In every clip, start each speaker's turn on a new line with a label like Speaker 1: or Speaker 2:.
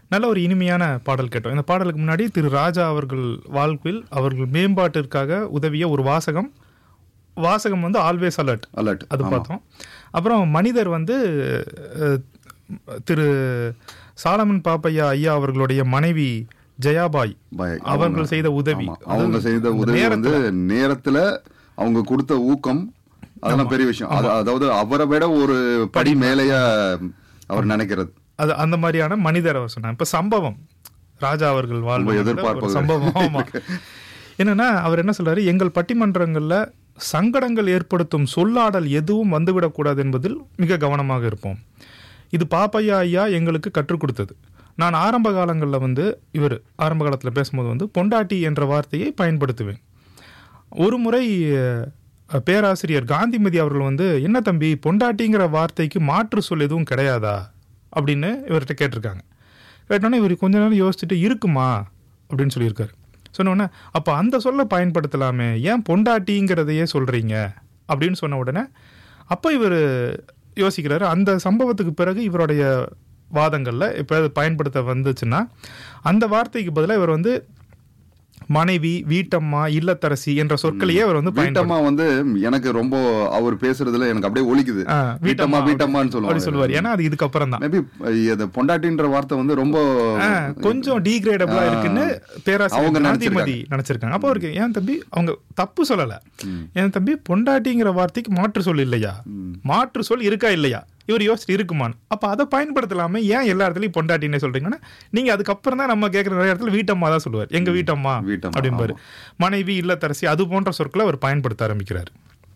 Speaker 1: நல்ல ஒரு இனிமையான பாடல் கேட்டோம் இந்த பாடலுக்கு முன்னாடி திரு ராஜா அவர்கள் வாழ்வில் அவர்கள் மேம்பாட்டிற்காக உதவிய ஒரு வாசகம் வாசகம் வந்து ஆல்வேஸ் அலர்ட்
Speaker 2: அலர்ட்
Speaker 1: அது பார்த்தோம் அப்புறம் மனிதர் வந்து அஹ், திரு சாலமன் பாப்பையா ஐயா அவர்களுடைய மனைவி ஜெயாபாய்
Speaker 2: பாய்.
Speaker 1: அவர்கள் செய்த உதவி
Speaker 2: ஆமா. அவங்க செய்த
Speaker 1: அந்த
Speaker 2: உதவி
Speaker 1: நேரத்துல-
Speaker 2: வந்து நேரத்துல அவங்க கொடுத்த ஊக்கம் அதெல்லாம் பெரிய விஷயம் அது- அதாவது அவரை விட ஒரு படி மேலேயா அவர் நினைக்கிறது
Speaker 1: அது அந்த மாதிரியான மனிதர் அவர் சொன்னார் இப்ப சம்பவம் ராஜா அவர்கள்
Speaker 2: ரொம்ப
Speaker 1: வாழ்வு
Speaker 2: எதிர்பார்ப்பாக
Speaker 1: சம்பவம் ஆமா என்னன்னா அவர் என்ன சொல்றாரு எங்கள் பட்டிமன்றங்கள்ல சங்கடங்கள் ஏற்படுத்தும் சொல்லாடல் எதுவும் வந்துவிடக்கூடாது என்பதில் மிக கவனமாக இருப்போம் இது பாப்பையா ஐயா எங்களுக்கு கற்றுக் கொடுத்தது நான் ஆரம்ப காலங்களில் வந்து இவர் ஆரம்ப காலத்தில் பேசும்போது வந்து பொண்டாட்டி என்ற வார்த்தையை பயன்படுத்துவேன் ஒரு முறை அஹ், பேராசிரியர் காந்திமதி அவர்கள் வந்து என்ன தம்பி பொண்டாட்டிங்கிற வார்த்தைக்கு மாற்று சொல் எதுவும் கிடையாதா அப்படின்னு இவர்கிட்ட கேட்டிருக்காங்க கேட்டோன்னே இவர் கொஞ்ச நேரம் யோசிச்சுட்டு இருக்குமா அப்படின்னு சொல்லியிருக்காரு சொன்னோடனே அப்போ அந்த சொல்லை பயன்படுத்தலாமே ஏன் பொண்டாட்டிங்கிறதையே சொல்கிறீங்க அப்படின்னு சொன்ன உடனே அப்போ இவர் யோசிக்கிறாரு அந்த சம்பவத்துக்கு பிறகு இவருடைய வாதங்களில் இப்போ அது பயன்படுத்த வந்துச்சுன்னா அந்த வார்த்தைக்கு பதிலாக இவர் வந்து மனைவி வீட்டம்மா இல்லத்தரசி என்ற சொற்களையே அவர் வந்து பயன்படுத்த
Speaker 2: வீட்டம்மா வந்து எனக்கு ரொம்ப அவர் பேசுறதுல எனக்கு அப்படியே ஒலிக்குது
Speaker 1: ஆ,
Speaker 2: வீட்டம்மா வீட்டம்மான்னு
Speaker 1: அப்படி
Speaker 2: சொல்லுவாங்க
Speaker 1: சொல்லுவார் ஏன்னா அது இதுக்கப்புறம் தான்
Speaker 2: மேபி இது பொண்டாட்டின்ற வார்த்தை வந்து ரொம்ப
Speaker 1: கொஞ்சம் டீக்ரேடபிளா இருக்குன்னு பேராசிரியர்
Speaker 2: அவங்க
Speaker 1: காந்திமதி நினைச்சிருக்காங்க அப்போ அவருக்கு ஏன் தம்பி அவங்க தப்பு சொல்லல ஏன் தம்பி பொண்டாட்டிங்கிற வார்த்தைக்கு மாற்று சொல் இல்லையா மாற்று சொல் இருக்கா இல்லையா இவர் யோசிச்சு இருக்குமான்னு அப்ப அதை பயன்படுத்தலாமே ஏன் எல்லா இடத்துலயும் பொண்டாட்டின்னு சொல்றீங்கன்னா நீங்க அதுக்கப்புறம் தான் நம்ம கேட்கிற நிறைய இடத்துல வீட்டம்மா தான் சொல்லுவார் எங்க வீட்டம்மா
Speaker 2: வீட்டம்மா,
Speaker 1: அப்படிம்பாரு மனைவி இல்லத்தரசி அது போன்ற சொற்களை அவர் பயன்படுத்த ஆரம்பிக்கிறார்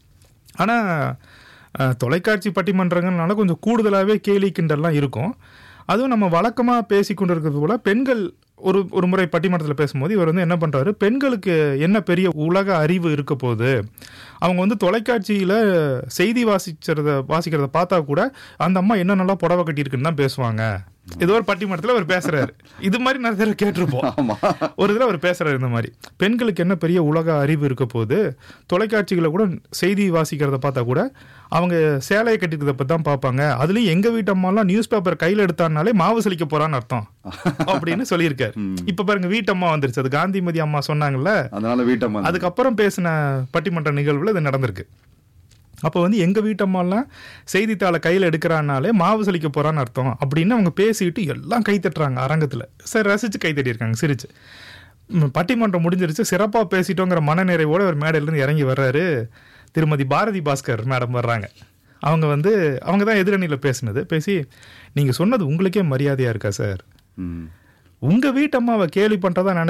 Speaker 1: ஆனா அஹ், தொலைக்காட்சி பட்டிமன்றங்கள்னால கொஞ்சம் கூடுதலாகவே கேலி கிண்டல்லாம் இருக்கும் அதுவும் நம்ம வழக்கமாக பேசி கொண்டிருக்கிறது போல பெண்கள் ஒரு ஒரு முறை பட்டிமன்றத்தில் பேசும்போது இவர் வந்து என்ன பண்ணுறாரு பெண்களுக்கு என்ன பெரிய உலக அறிவு இருக்க போகுது அவங்க வந்து தொலைக்காட்சியில் செய்தி வாசிக்கிறத வாசிக்கிறத பார்த்தா கூட அந்த அம்மா என்ன நல்லா புடவை கட்டியிருக்குன்னு தான் பேசுவாங்க ஏதோ ஒரு பட்டிமன்றத்தில் அவர் பேசுறாரு இது மாதிரி நிறைய தடவை கேட்டிருப்போம்
Speaker 2: ஆமா
Speaker 1: ஒரு இதில் அவர் பேசுறாரு இந்த மாதிரி பெண்களுக்கு என்ன பெரிய உலக அறிவு இருக்க போது தொலைக்காட்சிகளை கூட செய்தி வாசிக்கிறத பார்த்தா கூட அவங்க சேலையை கட்டிக்கிறத பற்றி தான் பார்ப்பாங்க அதுலேயும் எங்கள் வீட்டு அம்மாலாம் நியூஸ் பேப்பர் கையில் எடுத்தானாலே மாவு சலிக்க போறான்னு அர்த்தம் அப்படின்னு சொல்லியிருக்காரு இப்போ பாருங்க வீட்டம்மா வந்துருச்சு அது காந்திமதி அம்மா சொன்னாங்கல்ல
Speaker 2: அதனால வீட்டம்மா
Speaker 1: அதுக்கப்புறம் பேசின பட்டிமன்ற நிகழ்வுல இது நடந்திருக்கு அப்போ வந்து எங்கள் வீட்டம்மாலாம் செய்தித்தாளை கையில் எடுக்கிறான்னாலே மாவு சலிக்க போகிறான்னு அர்த்தம் அப்படின்னு அவங்க பேசிட்டு எல்லாம் கை தட்டுறாங்க அரங்கத்தில் சரி ரசித்து கை தட்டியிருக்காங்க சிரிச்சு ம், பட்டிமன்றம் முடிஞ்சிருச்சு சிறப்பாக பேசிட்டோங்கிற மனநிறைவோடு ஒரு மேடையிலேருந்து இறங்கி வர்றாரு திருமதி பாரதி பாஸ்கர் மேடம் வர்றாங்க அவங்க வந்து அவங்க தான் எதிரணியில் பேசினது பேசி நீங்கள் சொன்னது உங்களுக்கே மரியாதையாக இருக்கா சார்
Speaker 2: ம்.
Speaker 1: உங்கள் வீட்டம்மாவை கேலி பண்ணுறதா நினை